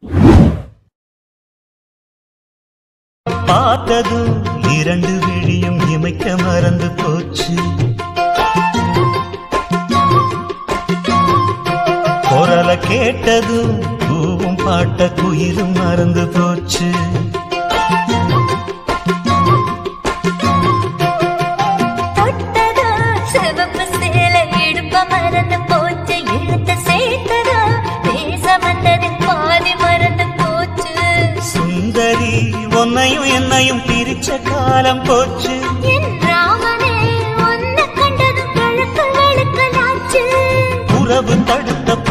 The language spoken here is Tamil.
பார்த்ததும் இரண்டு விழியும் இமைக்க மறந்து போச்சு குரல கேட்டதும் பூவும் பாட்ட குயிலும் மறந்து போச்சு தொட்டதா சிவப்பு சேலை இடுப்ப மறந்து போச்சு இழுத்து சேர்த்ததா பேச வந்ததில் பாதி மறந்து போச்சு சுந்தரி உன்னையும் என்னையும் பிரிச்ச காலம் போச்சு என் ராமனே உன்னை கண்டதும் கழுக்கு வெளுக்கலாச்சு உறவு தடுத்த